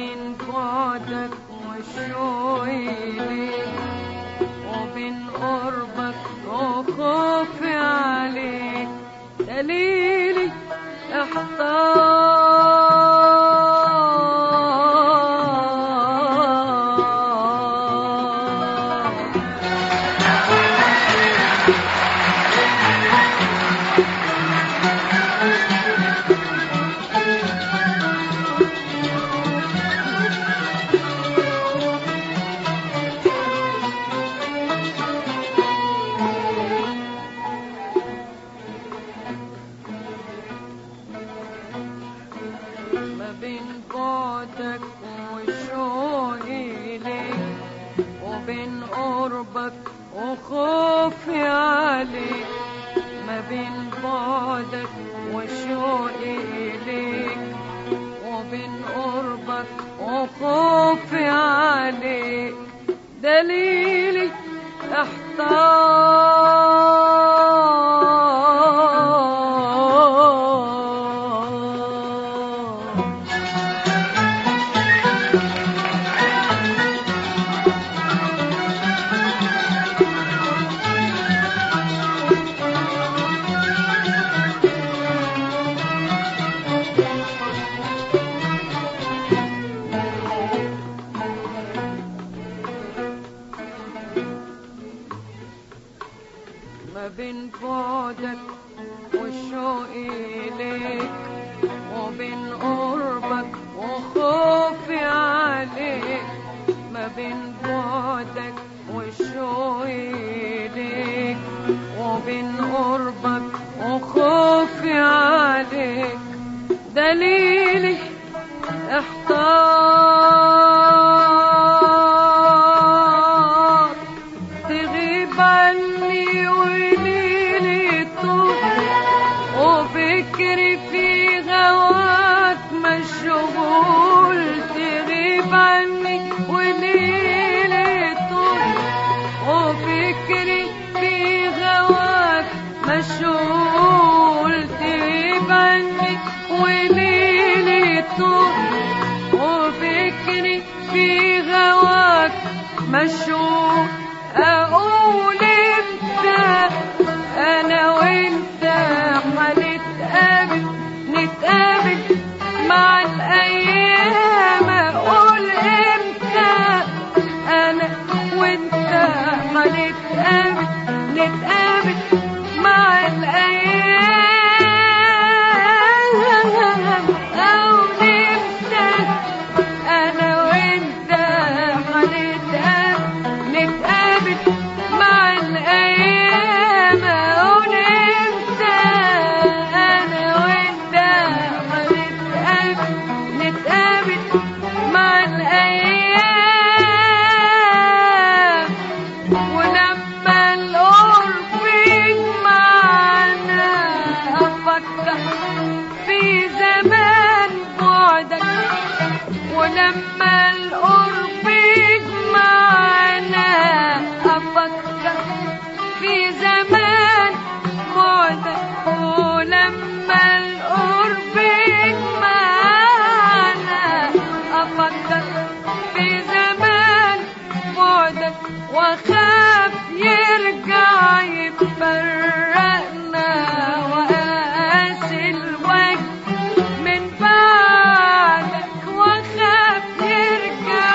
بين بعدك وشوقي ليك وبين قربك وخوفي عليك دليلي احتار ما بين بعدك وشوقي ليك وبين قربك وخوفي عليك ما بين بعدك وشوقي ليك وبين قربك وخوفي عليك دليلي احتار ما بين بعدك وشوقي ليك وبين قربك وخوفي عليك ما بين بعدك وشوقي ليك وبين قربك وخوفي عليك دليلي احتار تغيب عني وليلي طول وفكري في غواك مشغول تغيب عني وليلي طول وفكري في غواك مشغول تغيب عني وليلي طول وفكري في غواك مشغول اقول امتى انا وانت هنتقابل نتقابل مع الايام اقول امتى انا وانت هنتقابل نتقابل مع الايام اقول امتى انا وانت هنتقابل نتقابل مع الايام اقول امتى انا وانت هنتقابل نتقابل مع الايام ولما القرب يجمعنا افكر في زمان بعدك ولما القرب يجمعنا افكر في زمان بعدك ولما القرب يجمعنا افكر في زمان بعدك واخاف يرجع يفرقنا وقاسي الوجه من بعدك واخاف يرجع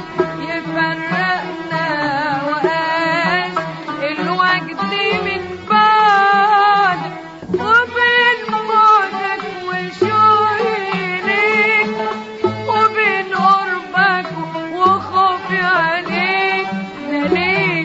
يفرقنا وقاس الوجد من بعدك وبين بعدك وشوقي ليك وبين قربك وخوفي عليك دليل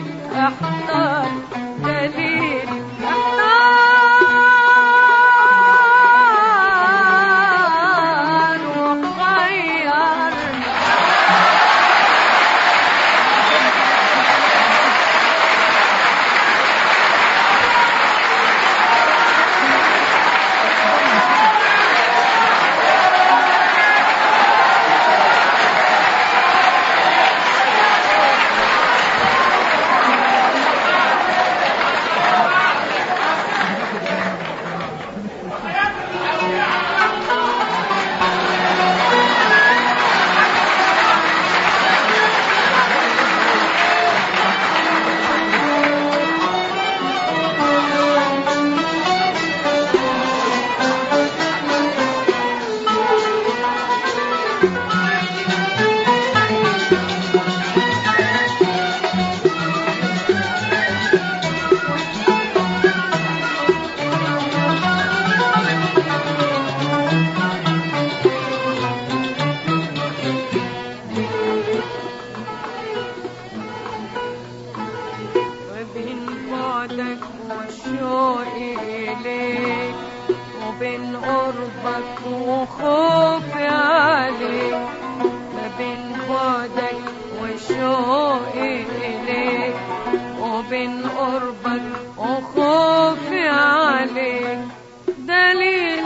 قربك وخوفي عليك ما بين بعدك وشوقي إليك وبين قربك وخوفي عليك دليل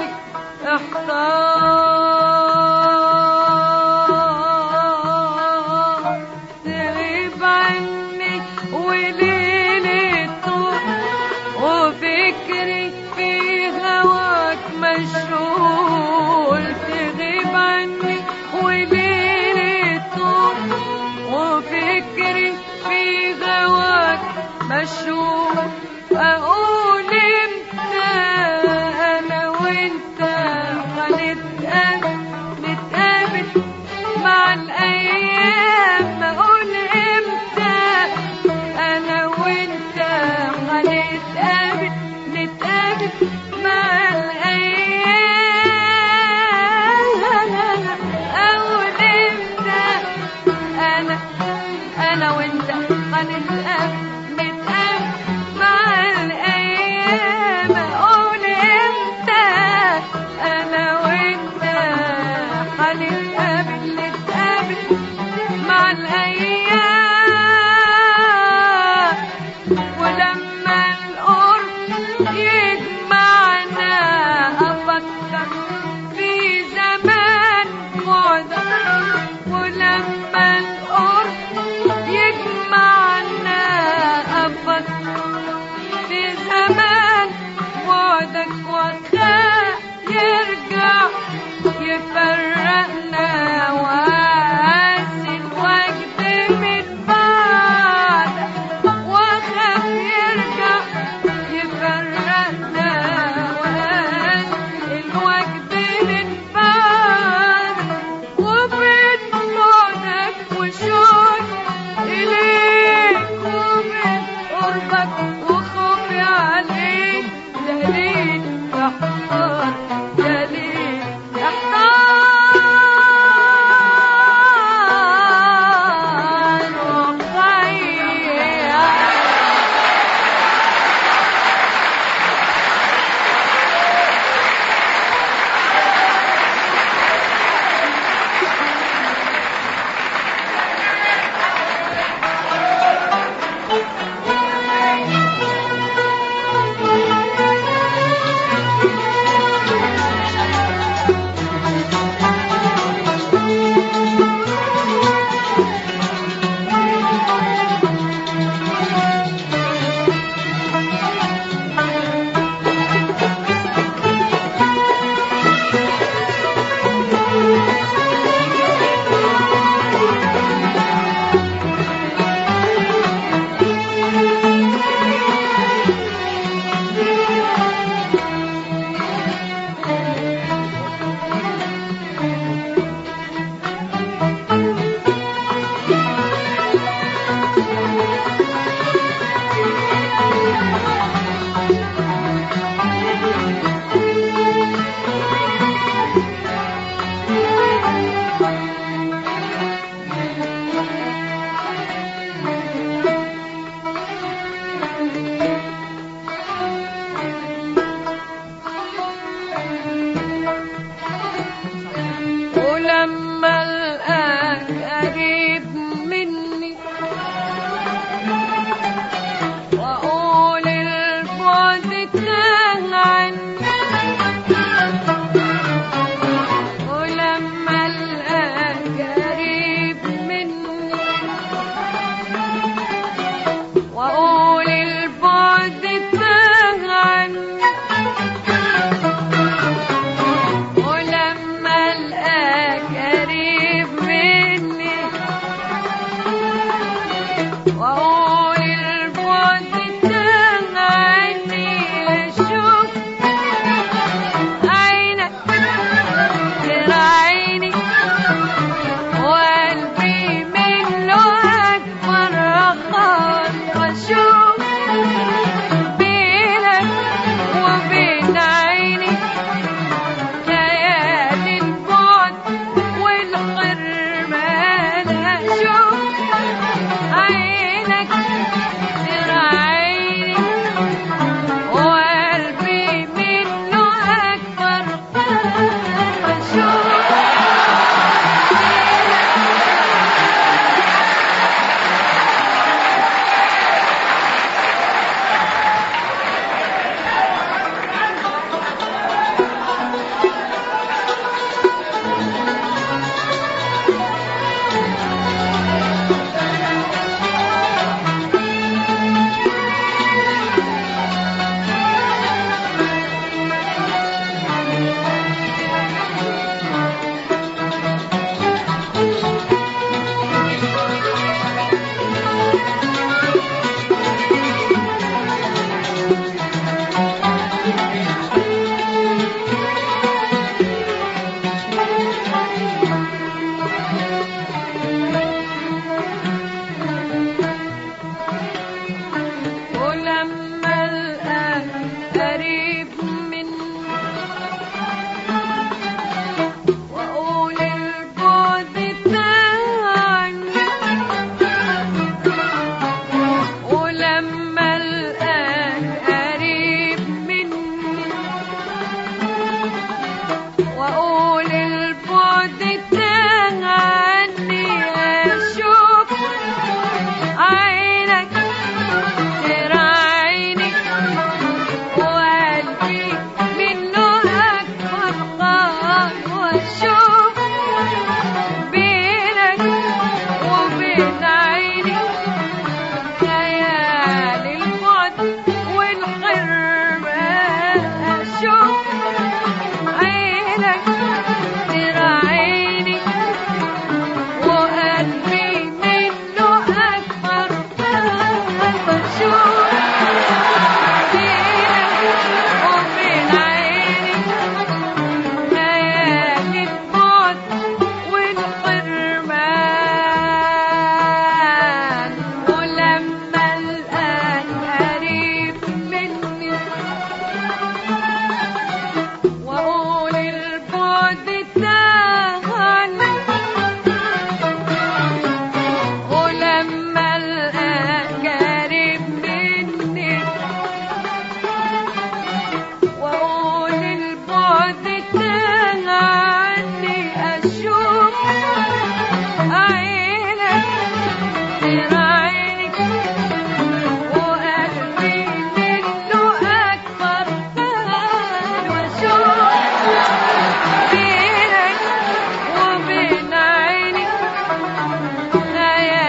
احتار تغيب عني وليلي طول وفكري في هواك مشغول تغيب عني وليلي طول وفكري في هواك مشغول اقول امتى انا وانت هنتقابل نتقابل مع الايام اقول امتى انا وانت هنتقابل نتقابل مع الايام اقول امتى انا انا وانت هنتقابل نتقابل مع الايام اقول امتى انا وانت هنتقابل نتقابل مع الايام ولما القرب يجمعنا افكر في زمان بعدك ولما القرب يجمعنا افكر في زمان بعدك وخاف يرجع يفرقنا وقاسي الوجد من بعدك وخاف يرجع يفرقنا وقاسي الوجد من بعدك وبين بعدك وش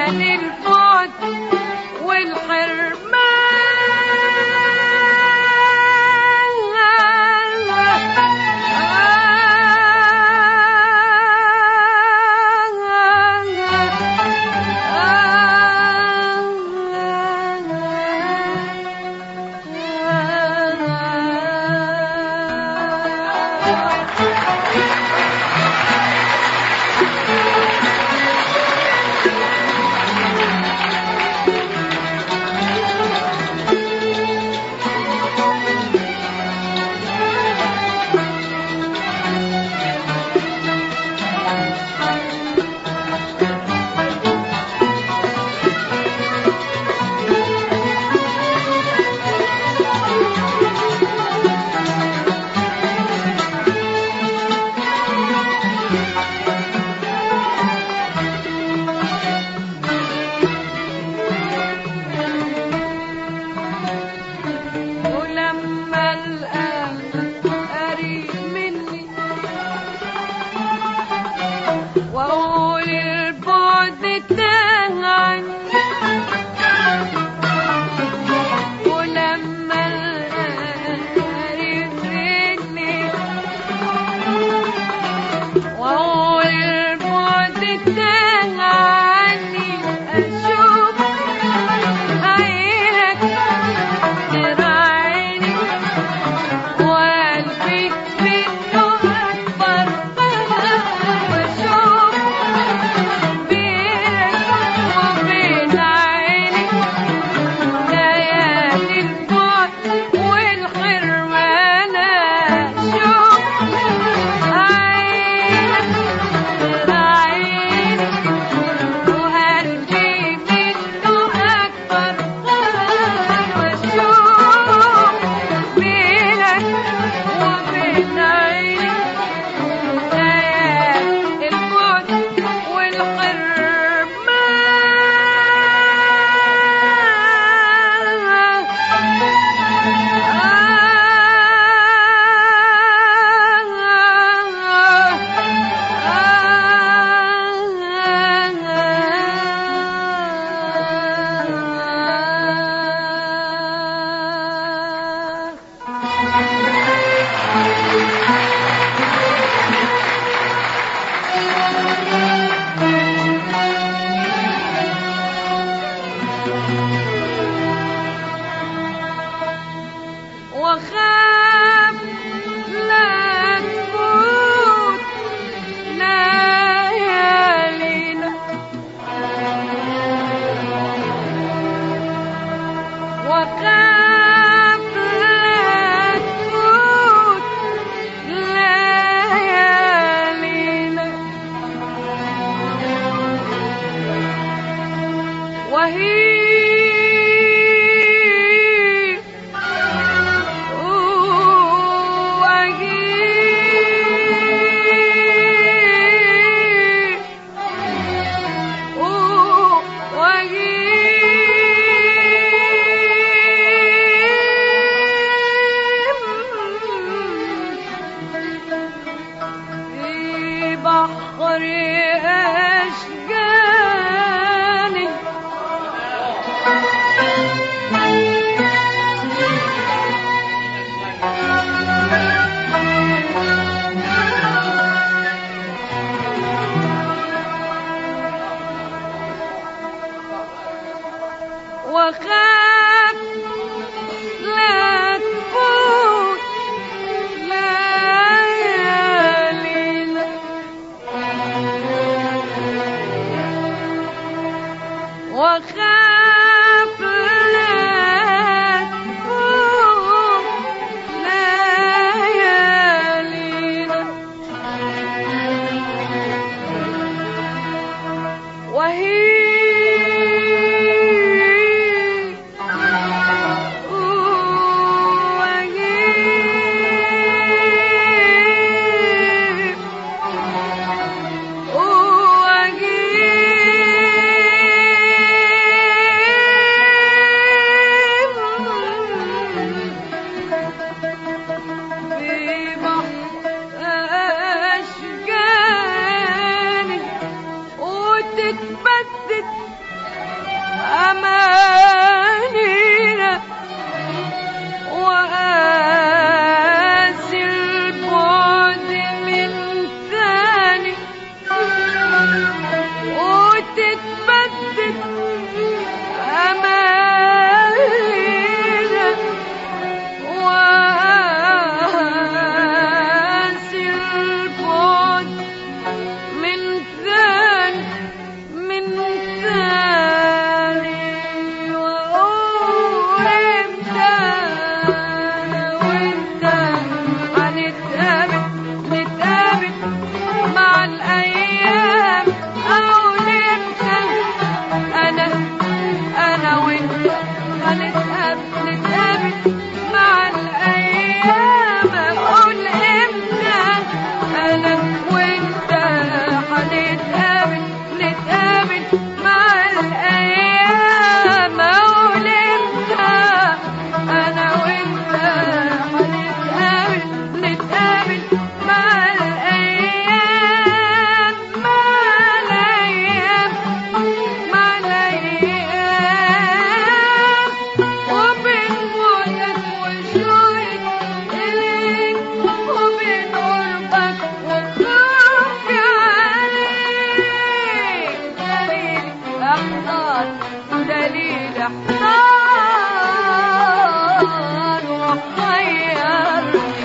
ليالي البعد والحرمان ولما القلب قريب مني واقول البعد تاه عني ولما القلب قريب مني واقول البعد تاه عني اشوف عينك تراعيني وقلبي منه أكبر وأشوف بينك وبين عيني ليالي البعد والحرمان أشوف عينك تراعيني وقلبي منه أكبر وأشوف بينك وبين عيني ليالي البعد والحرمان وخاف لا تفوت ليالينا وخاف لا تفوت ليالينا وهي في بحر أشجاني وخاف لا تفوت ليالينا وخاف لا تفوت ليالينا وهي تتبدد أمانينا وآسي البعد من ثاني وتتبدد أمانينا وآسي البعد من ثاني من ثاني وأقول إمتى أنا وأنت هنتقابل نتقابل مع الأيام أقول إمتى أنا أنا وأنت هنتقابل نتقابل مع الأيام أقول إمتى أنا وأنت هنتقابل نتقابل مع الأيام أقول إمتى أنا وأنت هنتقابل نتقابل مع الأيام مع الأيام مع الأيام وبين موتك وشوقك إليك وبين قربك وخوفي عليك دليل أحضان دليل أحضان وخيرني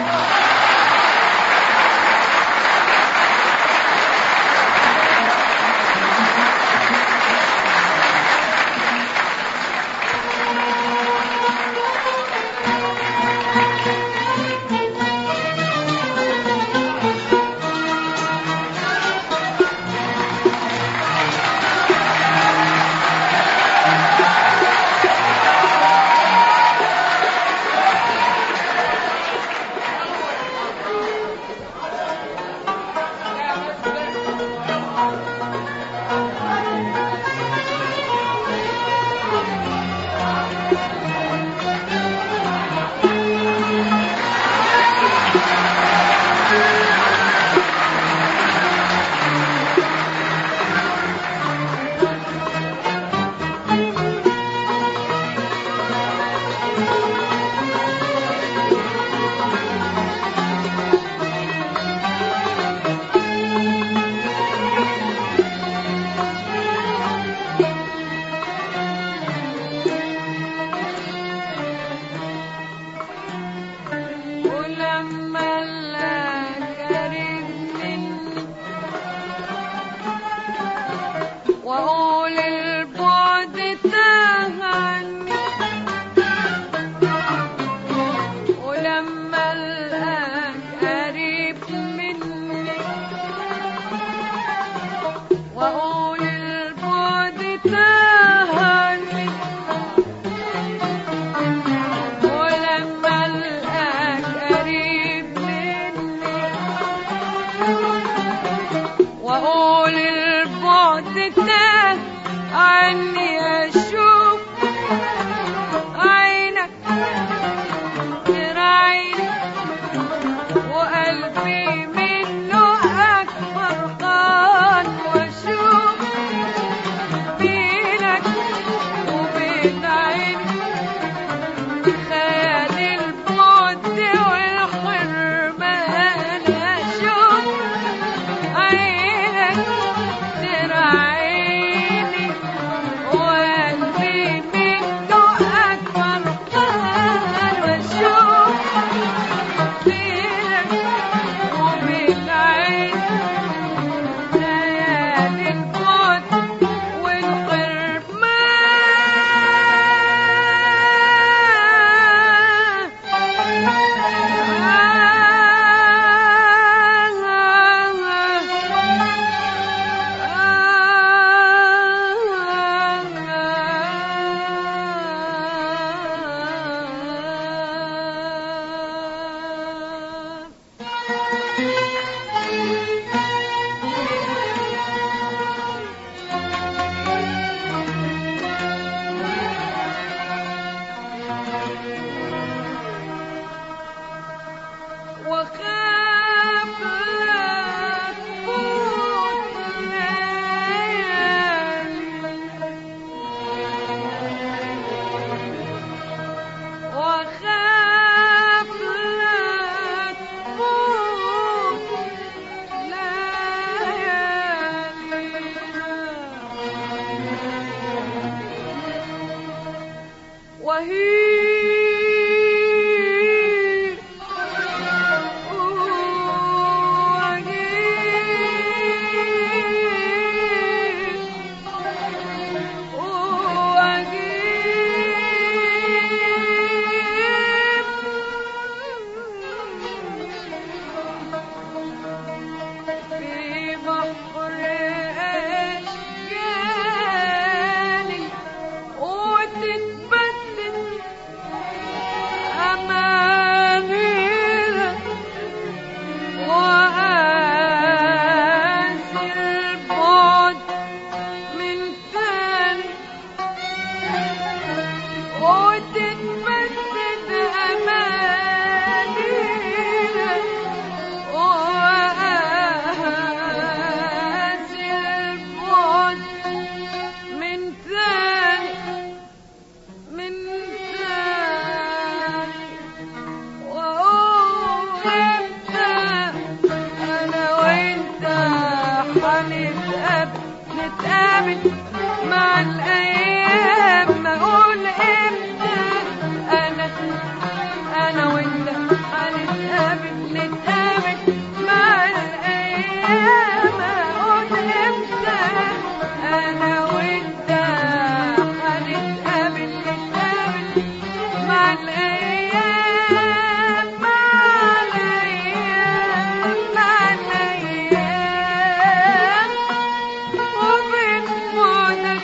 ولما قريب مني واقول البعد تاه عني ولما القاك قريب مني واقول البعد تاه عني ولما القاك قريب مني واقول البعد تاه عني اشوف عينك تراعيني وقلبي منه اكبر فرحان واشوف بينك وبين عيني خيال البعد والحرمان اشوف عينك تراعيني وهي في بحر أشكالي وتتبدل أمانينا وآسي البعد من ثاني وتتبدل أمانينا وآسي البعد من ثاني من ثاني وانت انا وانت هنتقابل نتقابل مع الايام ما اقول امتى انا انا وانت هنتقابل نتقابل مع الايام اقول امتى انا وانت هنتقابل نتقابل مع الايام مع الايام مع الايام وبين بعدك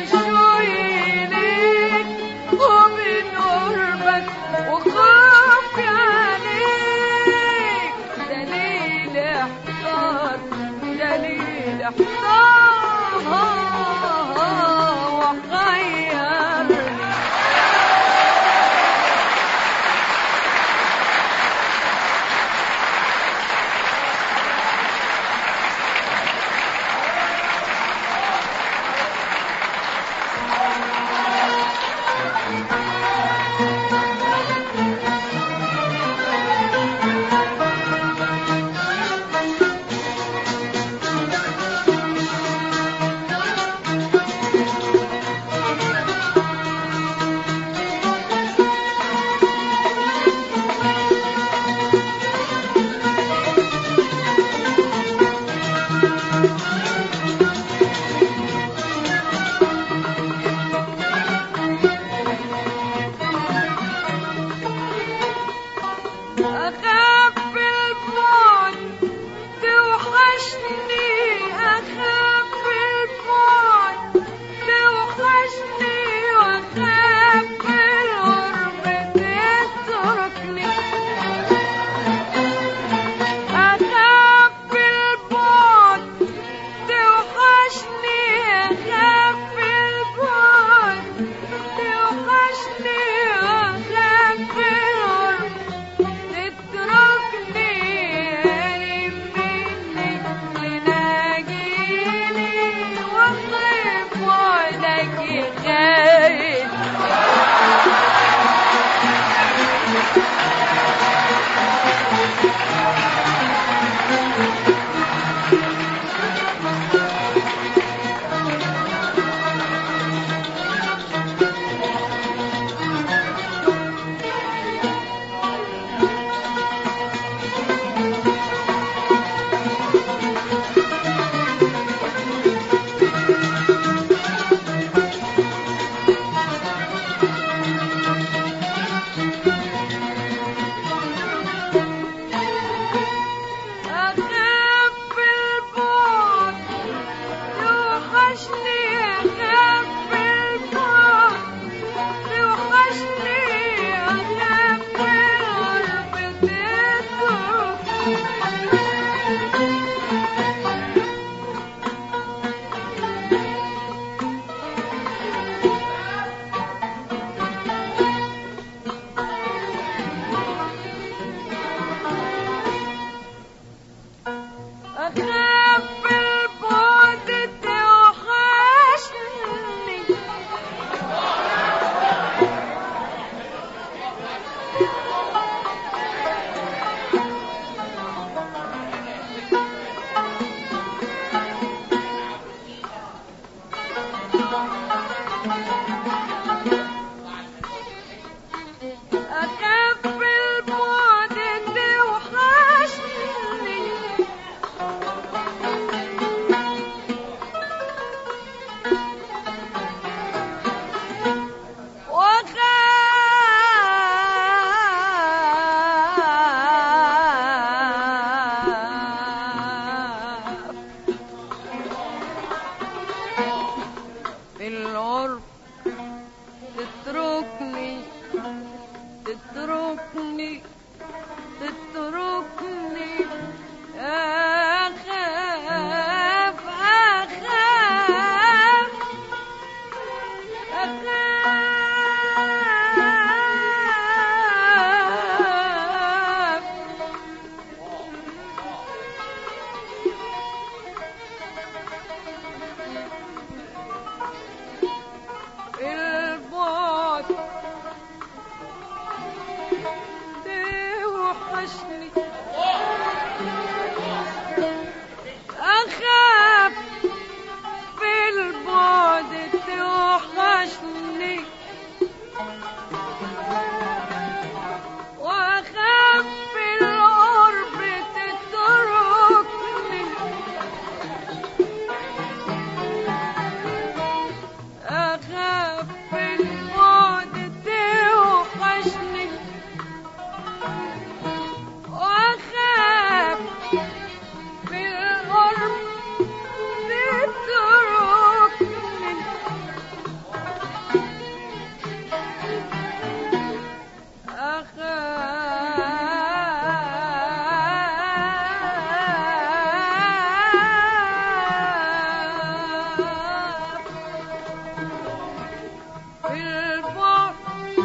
وشويلك وبين قربك وخوفي عليك دليل احتار دليل احتار وغيرني أخاف البعد توحشني أخاف البعد توحشني وأخاف القرب تتركني أخاف البعد توحشني أخاف البعد توحشني وأخاف القرب تتركني منك تناجيني واخاف وعدك يخايف أخاف البعد توحشني أخاف البعد توحشني أخاف القرب تتركني أخاف البعد توحشني في العرف تتركني تتركني تتركني أخاف أخاف أخاف البعد توحشني أخاف في البعد توحشني وأخاف في القرب تتركني أخاف في البعد توحشني وأخاف في القرب تتركني أخاف في البعد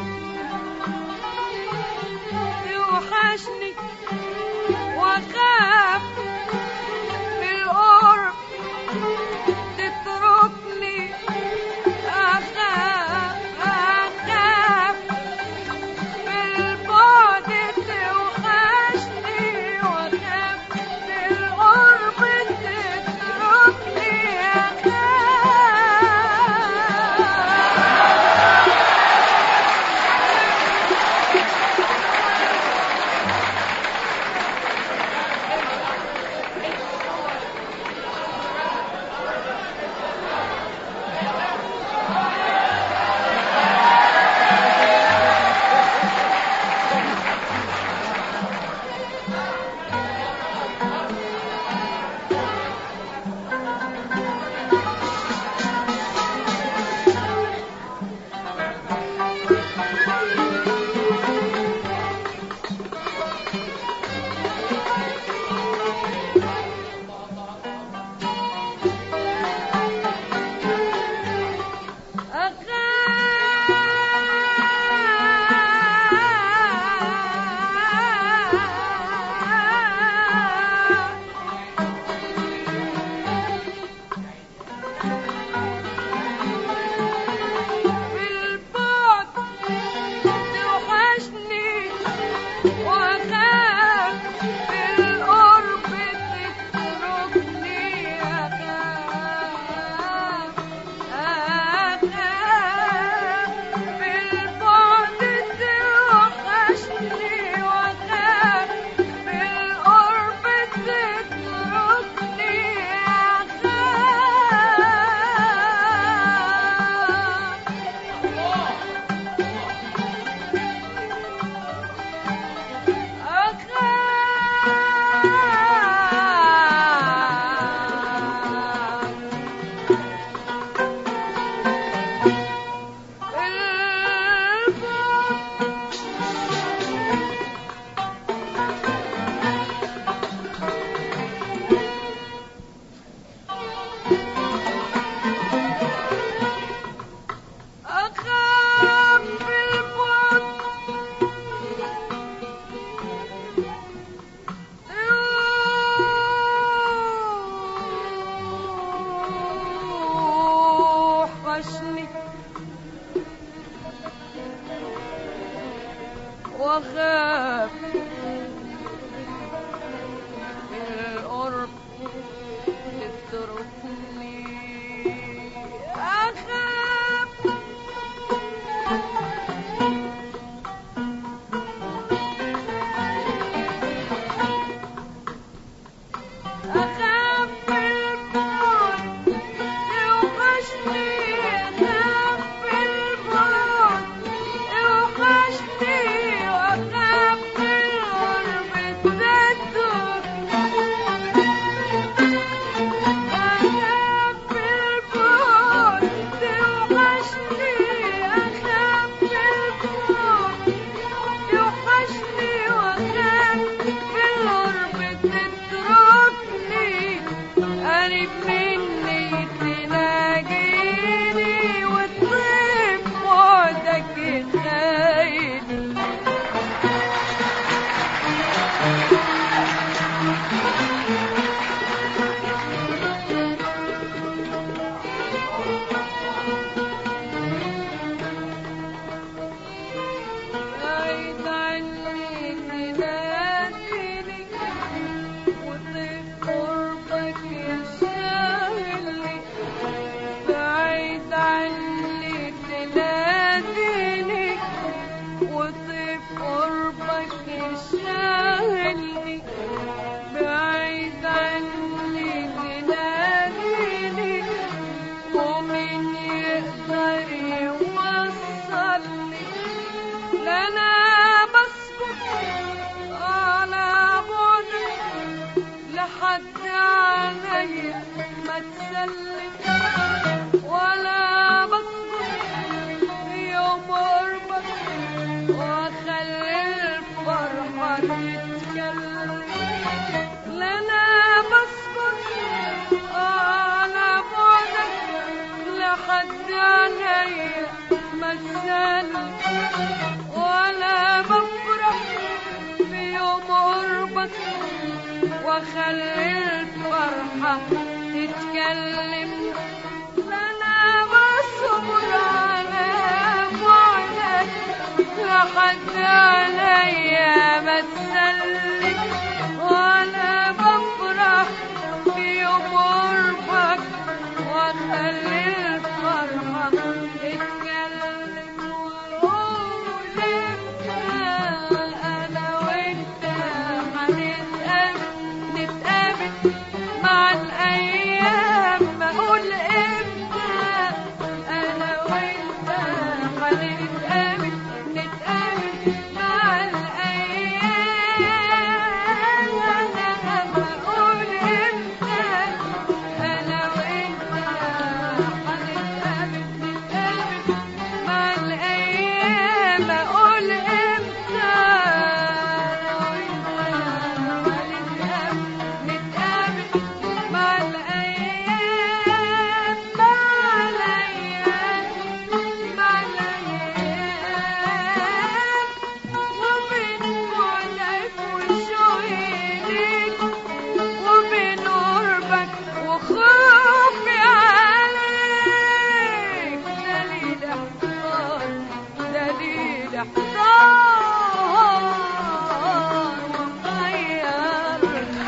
توحشني واخاف في القرب تتركني اخاف اخاف في البعد توحشني واخاف في القرب تتركني اخاف بالبعد توحشني وأخاف في القرب تتركني أخاف أخاف في البعد توحشني وأخاف في القرب تتركني أخاف أخاف أخاف بالبعد وحشني واخاف القرب تتركني اخاف أخاف البعد يوحشني أخاف البعد يوحشني وأخاف لحد عليا ما تسلم ولا بفرح في يوم قربك واخلي الفرحة تتكلم انا بصبر على بعدك لحد عليا ما تسلم وانا بفرح في يوم قربك واخلي الفرحة تتكلم واقول انت انا وانت هنتقابل نتقابل مع الايام اقول امتى انا وانت هنتقابل نتقابل مع الايام انا بقول امتى انا وانت هنتقابل نتقابل مع الايام اقول امتى انا وانت هنتقابل نتقابل مع الايام مع الايام مع الايام وبين بعدك وشوقك وبين قربك وخوفي عليك دليل احتار دليل احتار ومغير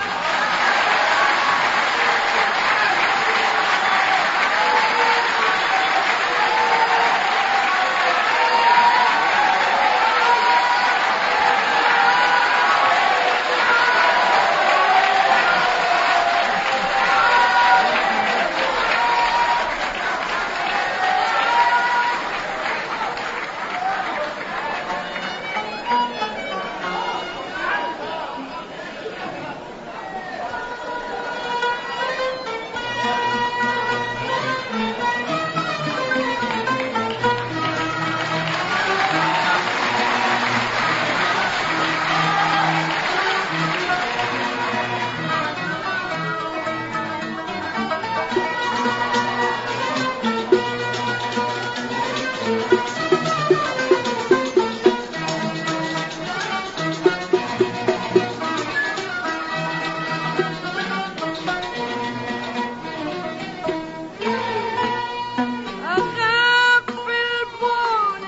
أخاف البعد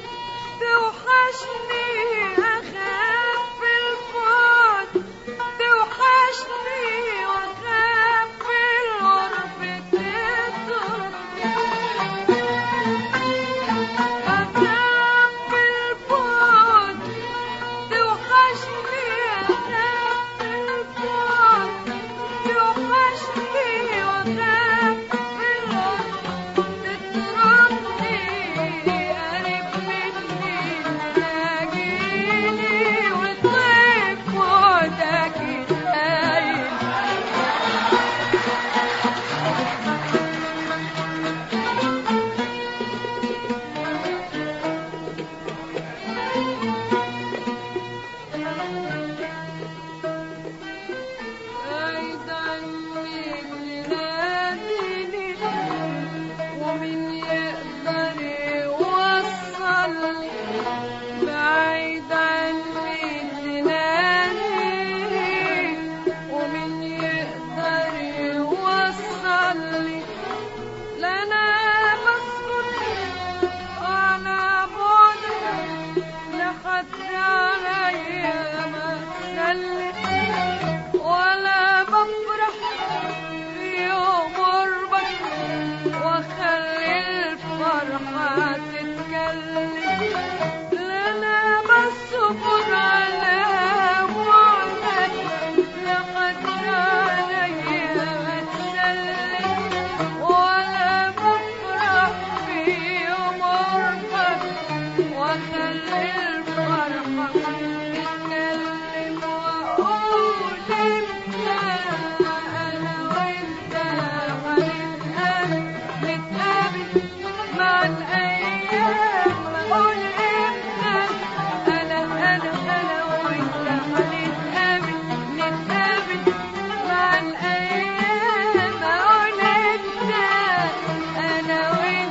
توحشني أخاف البعد توحشني وأخاف الغرب تترك أخاف البعد توحشني أخاف البعد توحشني وأخاف الغرب تتركني قريب مني تلاقيني وتضيف وعدك هايل بعيد عنك تناديني ومن يقدر يوصل بعيد عني تنادي ومن يقدر يوصل لا انا بسكت على بعدك لحد عليا ما سلت ولا بفرح في يوم قربك واخلي الفرحة تتكلم لا انا بصبر على بعدك لقد عليا ما تسلم ولا بفرح في يوم قربك واخلي الفرحة تتكلم واقول امتى انا وانت هنتقابل نتقابل مع الايام واقول امتى انا انا انا وانت هنتقابل نتقابل مع الايام اقول امتى انا وانت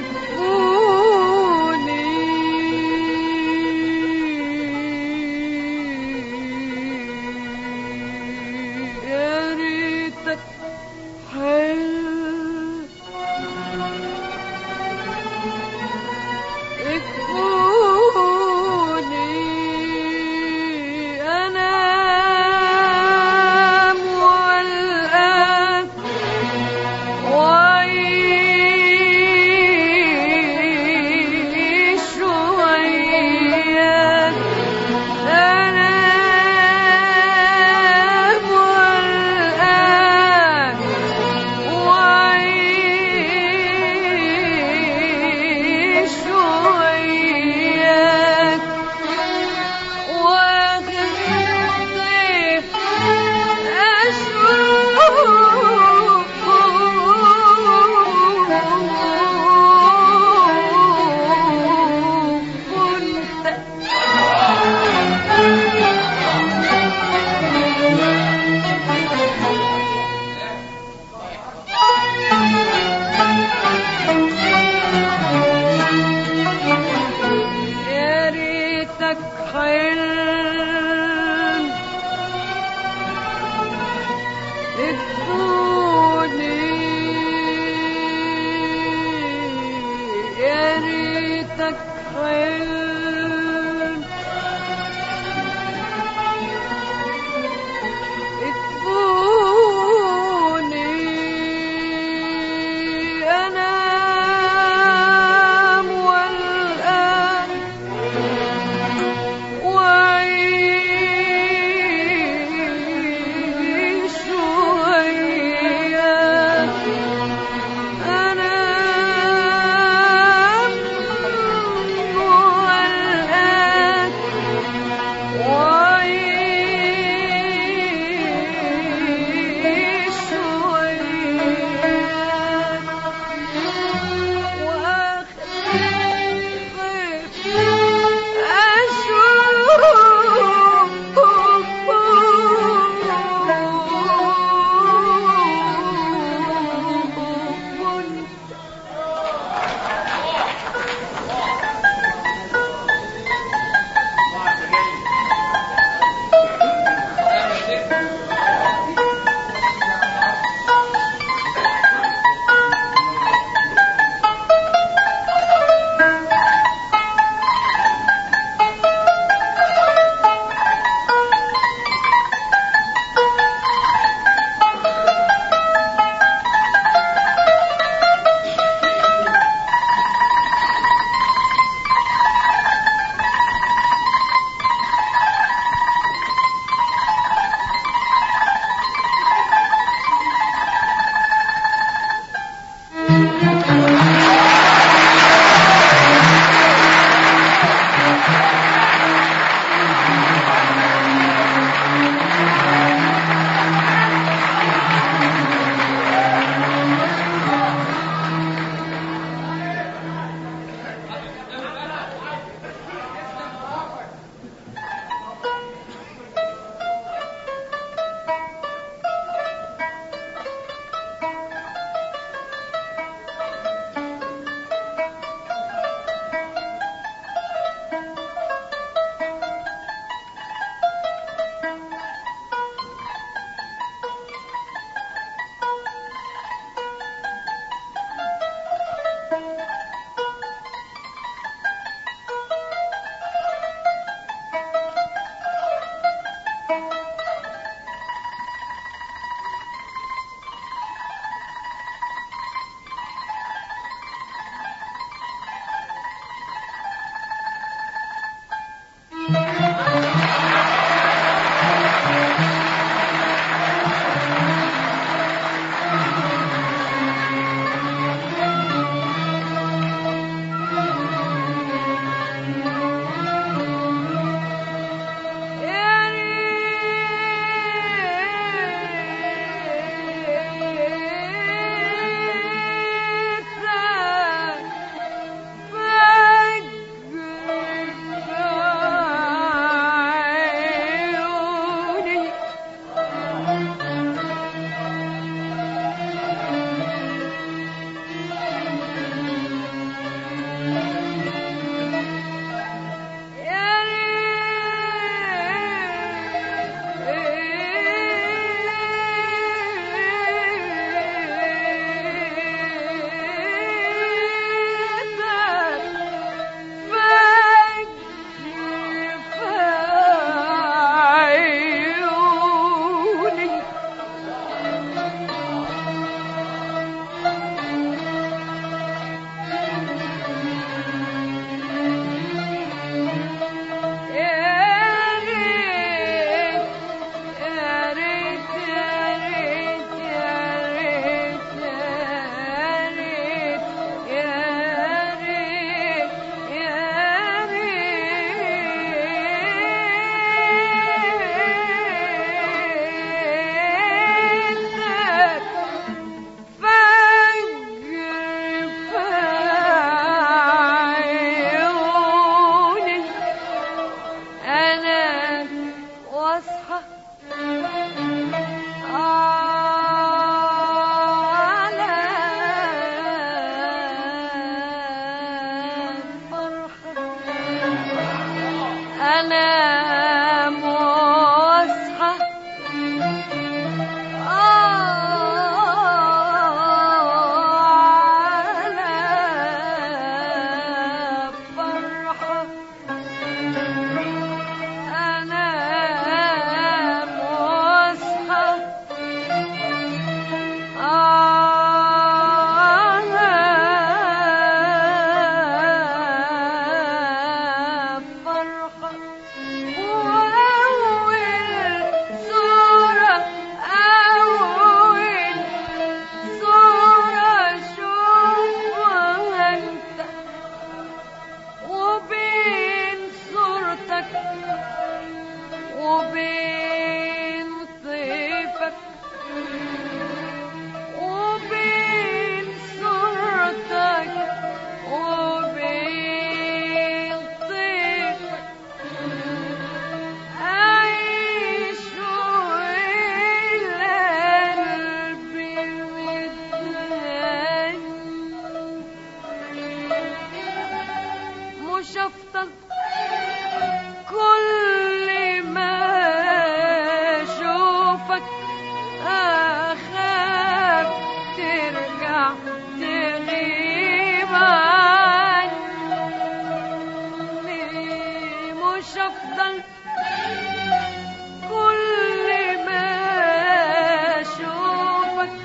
اكفوني يا ريتك حلم اكفوني انام والآن وعيش وياك انام والآن وعيش وياك واخد ضيف أشوف كنت يا ريتك حلم تكوني يا ريتك حلم تكوني أنام والآن وعيش وياك أنام والآن انام واصحى على فرحة انام واصحى على فرحة وأول صورة أول صورة أشوفها أنت وبين صورتك وبين طيفك وبين صورتك وبين طيفك أعيش والقلب متهني مش أفضل كل ما أشوفك أخاف ترجع تغيب عني مش أفضل كل ما أشوفك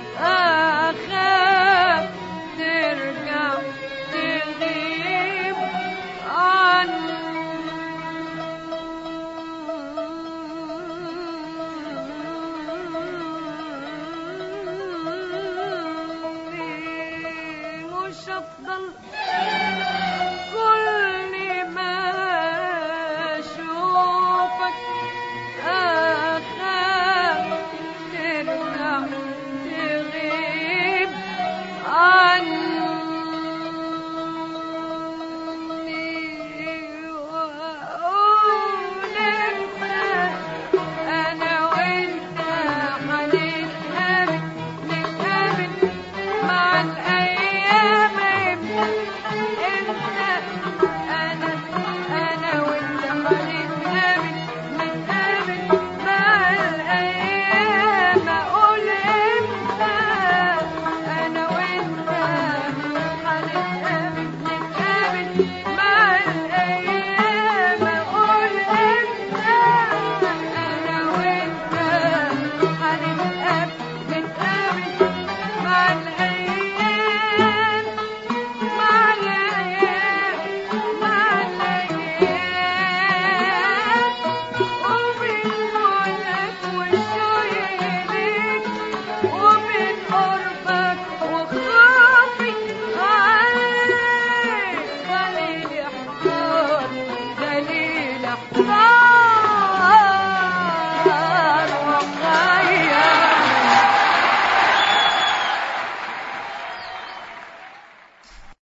أخاف ترجع تغيب عني مش أفضل كل ما أشوفك أخاف ترجع تغيب عني وأقول أنت أنا وأنت هنتقابل نتقابل مع الأيام أنت